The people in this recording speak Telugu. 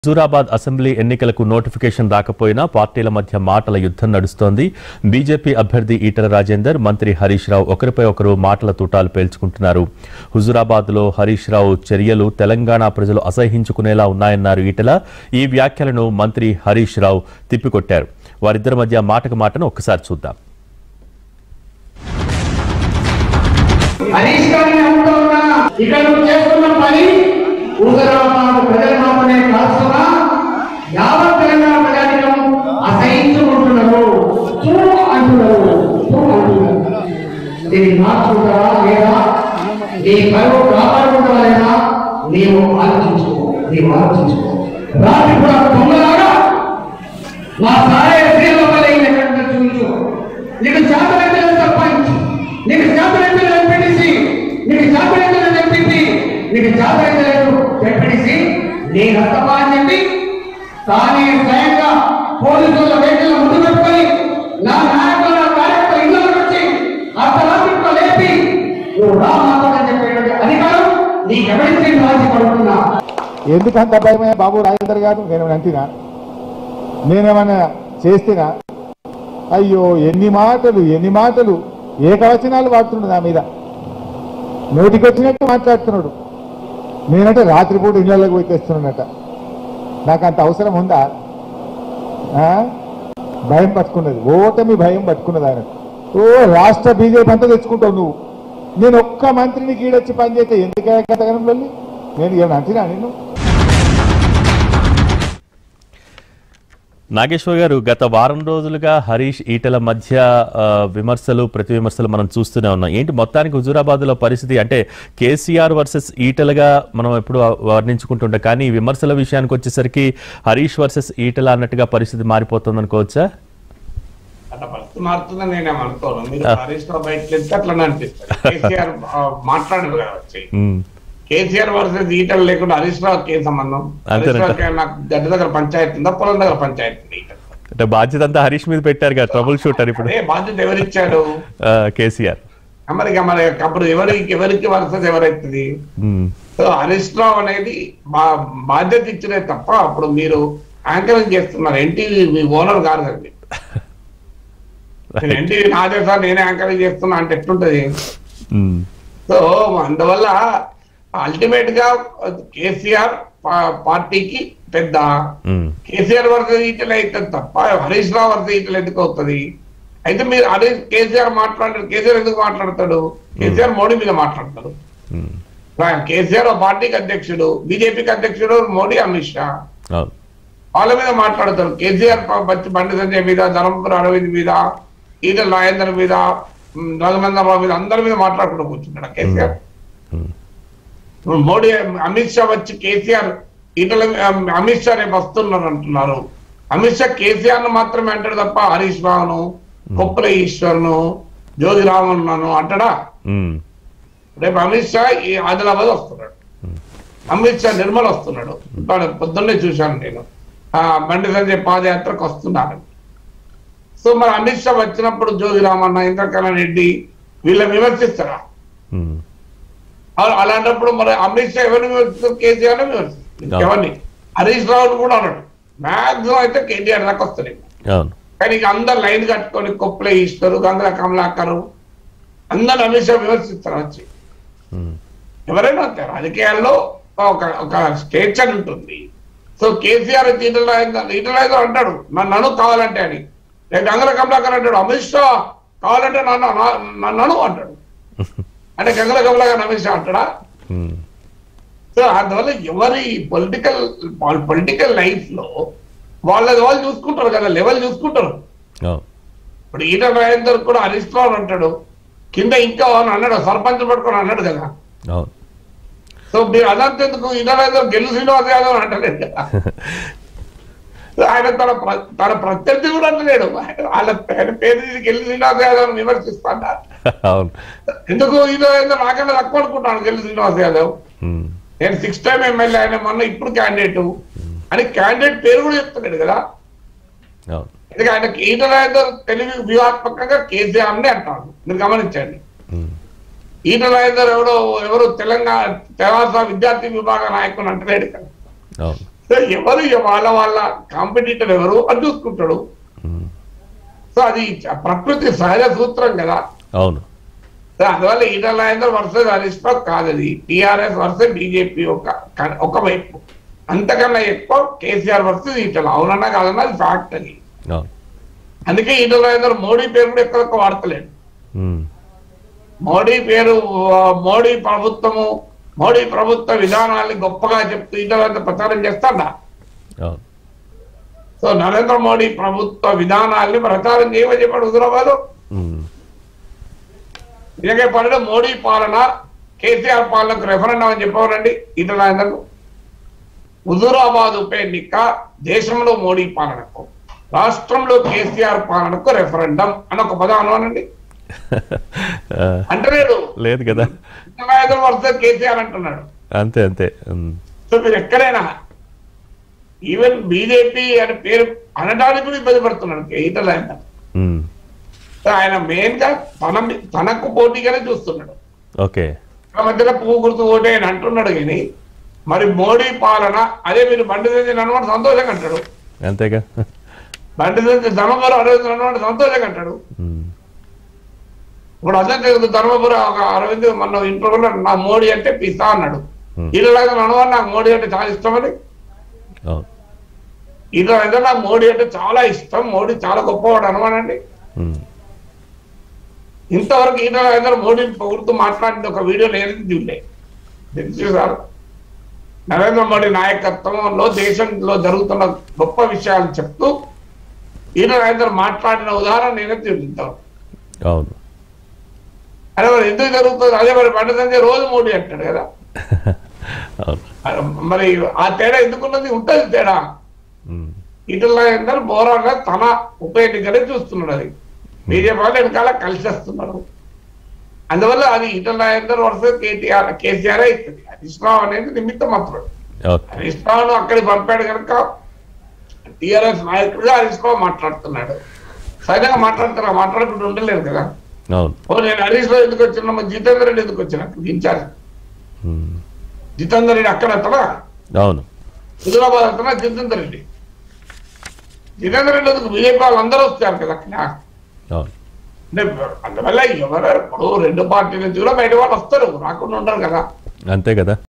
హుజూరాబాద్ అసెంబ్లీ ఎన్నికలకు నోటిఫికేషన్ రాకపోయినా పార్టీల మధ్య మాటల యుద్ధం నడుస్తోంది బీజేపీ అభ్యర్థి ఈటల రాజేందర్ మంత్రి హరీష్ రావు ఒకరిపై ఒకరు మాటల తూటాలు పేల్చుకుంటున్నారు హుజూరాబాద్ లో హరీష్ రావు చర్యలు తెలంగాణ ప్రజలు అసహించుకునేలా ఉన్నాయన్నారు ఈటల ఈ వ్యాఖ్యలను మంత్రి హరీష్ రావు తిప్పికొట్టారు వారిద్దరి మధ్య మాటకు మాటను ఒక్కసారి చూద్దాం హరీష్ గారిని అడుగుతా ఉన్నా ఇక్కడ నువ్వు చేస్తున్న పని హుజరాబాద్ ప్రజల మాత్రమే కాస్తున్నా యావత్ తెలంగాణ ప్రజానికం అసహించుకుంటున్నారు చూ అంటున్నారు చూ అంటున్నారు దీన్ని మార్చుకుంటారా లేదా నీ పరువు కాపాడుకుంటారా లేదా నీవు ఆలోచించుకో నీవు ఆలోచించుకో రాత్రి కూడా దొంగలాగా మా సాయ స్త్రీల వల్ల ఎక్కడ చూపించు నీకు శాతరైతే సర్పంచ్ నీకు శాతరైతే ఎంపీటీసీ నీకు శాతరైతే ఎంపీపీ నీకు శాతరైతే ఎంపీటీసీ నీ రక్తమా అని చెప్పి తానే స్వయంగా పోలీసుల వెహికల్ ముందు పెట్టుకొని నా నాయకుల నా కార్యకర్తల ఇళ్ళకి వచ్చి అర్ధరాత్రి కూడా లేపి నువ్వు రా మాత్రమని చెప్పేటువంటి అధికారం నీకెవరికి రాజీ పడుతున్నా ఎందుకంత భయమే బాబు రాజేందర్ గారు నేను అంటినా నేనేమన్నా చేస్తేనా అయ్యో ఎన్ని మాటలు ఎన్ని మాటలు ఏకవచనాలు వాడుతున్నాడు నా మీద నోటికొచ్చినట్టు మాట్లాడుతున్నాడు నేనంటే రాత్రిపూట ఇళ్ళలోకి పోయి తెస్తున్నానట నాకు అంత అవసరం ఉందా ఆ? భయం పట్టుకున్నది ఓటమి భయం పట్టుకున్నది ఆయన ఓ రాష్ట్ర బీజేపీ అంతా తెచ్చుకుంటావు నువ్వు నేను ఒక్క మంత్రిని కీడొచ్చి పనిచేస్తే ఎందుకయ్యా కథగనంలో నేను ఏమన్నా అంటున్నా నేను నాగేశ్వర్ గారు గత వారం రోజులుగా హరీష్ ఈటల మధ్య ఆ, విమర్శలు ప్రతి విమర్శలు మనం చూస్తూనే ఉన్నాం ఏంటి మొత్తానికి హుజూరాబాద్ లో పరిస్థితి అంటే కేసీఆర్ వర్సెస్ ఈటలగా మనం ఎప్పుడు వర్ణించుకుంటుంటాం కానీ ఈ విమర్శల విషయానికి వచ్చేసరికి హరీష్ వర్సెస్ ఈటల అన్నట్టుగా పరిస్థితి మారిపోతుంది అనుకోవచ్చా అట్లా పరిస్థితి మారుతుందని నేనేం అనుకోను మీరు హరీష్ రావు బయటకు వెళ్తే అట్లనే అనిపిస్తుంది కేసీఆర్ ఆ, మాట్లాడరు కదా వచ్చి ఉమ్, కేసీఆర్ వర్సెస్ ఈటలు లేకుండా హరీష్ రావుకి ఏం సంబంధం హరీష్ అంతేనంట. రావుకి నాకు గడ్డ దగ్గర పంచాయతీ ఉందా పొలం దగ్గర పంచాయతీ ఉందా ఈటల? అంటే బాధ్యత అంతా హరీష్ మీద పెట్టారు కదా ట్రబుల్ షూటర్ ఇప్పుడు అదే బాధ్యత ఎవరిచ్చాడు ఆ, కేసీఆర్ మరి ఇక మరి అప్పుడు ఎవరికి ఎవరికి వర్సెస్ ఎవరైతుంది ఉమ్, సో హరీష్ రావు అనేది బా బాధ్యత ఇచ్చినే తప్ప అప్పుడు మీరు యాంకరింగ్ చేస్తున్నారు ఎన్టీవీ మీ ఓనర్ కాదు కదండి ఎన్టీవీ నాదే సార్ నేనే యాంకరింగ్ చేస్తున్నా అంటే ఎట్లుంటది ఉమ్, సో అందువల్ల అల్టిమేట్ గా కేసీఆర్ పా- పార్టీకి పెద్ద ఉమ్, కేసీఆర్ వర్సెస్ ఈటలు అవుతుంది తప్ప హరీష్ రావు వర్సెస్ ఈటలు ఎందుకు అవుతుంది అయితే మీరు హరీష్ కేసీఆర్ మాట్లాడారు కేసీఆర్ ఎందుకు మాట్లాడతాడు కేసీఆర్ మోడీ మీద మాట్లాడతాడు ఉమ్, కేసీఆర్ ఒక పార్టీకి అధ్యక్షుడు బీజేపీకి అధ్యక్షుడు మోడీ అమిత్ షా అవును వాళ్ళ మీద మాట్లాడతారు కేసీఆర్ ప- బచ్చి బండి సంజయ్ మీద ధర్మపుర అరవింద్ మీద ఈటల రాజేందర్ మీద ఉమ్, రఘునందరావు మీద అందరి మీద మాట్లాడుకుంటూ కూర్చున్నాడు కేసీఆర్ ఉమ్, ఇప్పుడు మోడీ అమిత్ షా వచ్చి కేసీఆర్ ఈటల అమిత్ షా రేపు వస్తున్నారు అంటున్నారు అమిత్ షా కేసీఆర్ ను మాత్రమే అంటాడు తప్ప హరీష్ రావును కొప్పుల ఈశ్వర్ను జ్యోతి రామన్ను అంటాడా ఉమ్, రేపు అమిత్ షా ఈ ఆదిలాబాద్ వస్తున్నాడు అమిత్ షా నిర్మల్ వస్తున్నాడు ఇవాళ పొద్దున్నే చూశాను నేను ఆ బండి సంజయ్ పాదయాత్రకు వస్తున్నాడు సో మరి అమిత్ షా వచ్చినప్పుడు జోగి రామన్న ఇంద్రకరణ్ రెడ్డి వీళ్ళ విమర్శిస్తారా ఉమ్, అలా- అలాంటప్పుడు మరి అమిత్ షా ఎవరిని విమర్శిస్తారు కేసీఆర్ విమర్శిస్తారు ఎవరిని హరీష్ రావుని కూడా అన్నాడు మాక్సిమం అయితే కేటీఆర్ దాకా వస్తుంది అవును కానీ ఇక అందరు లైన్ కట్టుకొని కొప్పులే ఈశ్వరు గంగల కమలాకరు అందరు అమిత్ షా విమర్శిస్తారు వచ్చి ఉమ్, ఎవరైనా అంతే రాజకీయాల్లో ఒక ఒక స్టేచర్ ఉంటుంది సో కేసీఆర్ వచ్చి ఈటల రాజేందర్ ఈటల రాజేందర్ అంటాడు నన్ను అను కావాలంటే అని రేపు గంగల కమలాకర్ అంటాడు అమిత్ షా కావాలంటే నన్ను నా- నన్ను అను అంటాడు అంటే గంగల కమలాకర్ అమిత్ షా అంటాడా ఉమ్, సో అందువల్ల ఎవరి పొలిటికల్ పొలిటికల్ లైఫ్ లో వాళ్ళది వాళ్ళు చూసుకుంటారు కదా లెవెల్ చూసుకుంటారు అవును ఇప్పుడు ఈటల రాజేందర్ కూడా హరీష్ రావు అంటాడు కింద ఇంకా అని అన్నాడు సర్పంచ్ పట్టుకొని అన్నాడు కదా అవును సో మీరు అదంతా ఎందుకు ఈటల రాజేందర్ గెలు శ్రీనివాస్ యాదవ్ అని అంటలేదు కదా సో ఆయన తన ప్ర- తన ప్రత్యర్థి కూడా అంటలేడు వాళ్ళ ఆయన పేరు తీసి గెలు శ్రీనివాస్ యాదవ్ అని విమర్శిస్తాడు అవును ఎందుకు ఈటల రాజేందర్ నాకన్నా తక్కువ అనుకుంటాను గెలు శ్రీనివాస్ యాదవ్ ఉమ్, నేను సిక్స్ టైం ఎమ్మెల్యే ఆయన మొన్న ఇప్పుడు క్యాండిడేట్ అని క్యాండిడేట్ పేరు కూడా చెప్తున్నాడు కదా అవును ఎందుకంటే ఆయన ఈటల తెలివి వ్యూహాత్మకంగా కేసీఆర్ ని అంటాడు మీరు గమనించండి ఉమ్, ఈటల రాజేందర్ ఎవరో ఎవరు తెలంగాణ తెలంగాణ విద్యార్థి విభాగ నాయకుడు అంటలేడు కదా అవును సో ఎవరు వాళ్ళ వాళ్ళ కాంపిటీటర్ ఎవరు అని చూసుకుంటాడు ఉమ్, సో అది ప్రకృతి సహజ సూత్రం కదా అవును సో అందువల్ల ఈటల రాజేందర్ వర్సెస్ హరీష్ రావు కాదు అది టిఆర్ఎస్ వర్సెస్ బీజేపీ ఒక ఒక వైపు అంతకన్నా ఎక్కువ కేసీఆర్ వర్సెస్ ఈటల అవునన్నా కాదన్నా అది ఫ్యాక్ట్ అది అవును అందుకే ఈటల రాజేందర్ మోడీ పేరు కూడా ఎక్కువ ఎక్కువ వాడతలేడు ఉమ్, మోడీ పేరు ఆ, మోడీ ప్రభుత్వము మోడీ ప్రభుత్వ విధానాల్ని గొప్పగా చెప్తూ ఈటల ప్రచారం చేస్తాడా అవును సో నరేంద్ర మోడీ ప్రభుత్వ విధానాల్ని ప్రచారం చేయమని చెప్పాడు హుజరాబాద్ ఉమ్, నిజంగా పనులు మోడీ పాలన కేసీఆర్ పాలనకు రెఫరెండం అని చెప్పవరండి ఈటల రాజేందర్ హుజూరాబాద్ ఉప ఎన్నిక దేశంలో మోడీ పాలనకు రాష్ట్రంలో కేసీఆర్ పాలనకు రెఫరెండం అని ఒక పదం అనవనండి ఆ, అంటలేడు లేదు కదా ఈటల రాజేందర్ వర్సెస్ కేసీఆర్ అంటున్నాడు అంతే అంతే ఉమ్, సో మీరు ఎక్కడైనా ఈవెన్ బీజేపీ అని పేరు అనడానికి కూడా ఇబ్బంది పడుతున్నాడు ఈటల రాజేందర్ ఉమ్, సో ఆయన మెయిన్ గా తన మీ- తనకు పోటీగానే చూస్తున్నాడు ఓకే ఆ మధ్యలో పువ్వు గుర్తు ఓటే అని అంటున్నాడు కానీ మరి మోడీ పాలన అదే మీరు బండి సంజయ్ నడవండి సంతోషంగా అంటాడు అంతేగా బండి సంజయ్ ధర్మపురం అరవింద్ నడవండి సంతోషంగా అంటాడు ఉమ్, ఇప్పుడు అదే తెలుగు ధర్మపురం ఒక అరవింద్ మన ఇంటర్వ్యూలో నా మోడీ అంటే పిస్తా అన్నాడు Hmm. ఇలాగా నడవండి నాకు మోడీ అంటే చాలా ఇష్టమని అవును ఇలా అయితే నాకు మోడీ అంటే చాలా ఇష్టం మోడీ చాలా గొప్పవాడు అనమానండి ఉమ్, ఇంతవరకు ఈయన రాజేందర్ మోడీని పొగుడుతూ మాట్లాడిన ఒక వీడియో నేను చూడలే తెలుసు సార్ నరేంద్ర మోడీ నాయకత్వంలో దేశంలో జరుగుతున్న గొప్ప విషయాలు చెప్తూ ఈయన రాజేందర్ మాట్లాడిన ఉదాహరణ నేనే చూపించాను అవును అదే మరి ఎందుకు జరుగుతుంది అదే మరి బండి సంజయ్ రోజు మోడీ అంటాడు కదా అవును మరి- మరి ఆ తేడా ఎందుకున్నది ఉంటుంది తేడా ఉమ్, ఈటల రాజేందర్ బోరాగా తన ఉప ఎన్నికనే చూస్తున్నాడు అది బీజేపీ వాళ్ళు వెనకాల కలిసి వస్తున్నారు అందువల్ల అది Etela Rajender versus KTR KCR అవుతుంది హరీష్ రావు అనేది నిమిత్త మాత్రం ఓకే హరీష్ రావును అక్కడికి పంపాడు కనుక టిఆర్ఎస్ నాయకుడిగా హరీష్ రావు మాట్లాడుతున్నాడు సహజంగా మాట్లాడుతున్నా మాట్లాడకుండా ఉండలేదు కదా అవును ఓ నేను హరీష్ రావు ఎందుకు వచ్చిన మా జితేందర్ రెడ్డి ఎందుకు వచ్చిన ఇన్ఛార్జ్ ఉమ్, జితేందర్ రెడ్డి అక్కడ అతనా అవును హుజరాబాద్ అతనా జితేందర్ రెడ్డి జితేందర్ రెడ్డి ఎందుకు బీజేపీ వాళ్ళు అందరూ వచ్చారు కదా అక్కడ అవును అంటే అందువల్ల ఎవరు ఇప్పుడు రెండు పార్టీల నుంచి కూడా బయట వాళ్ళు వస్తారు రాకుండా ఉండరు కదా అంతే కదా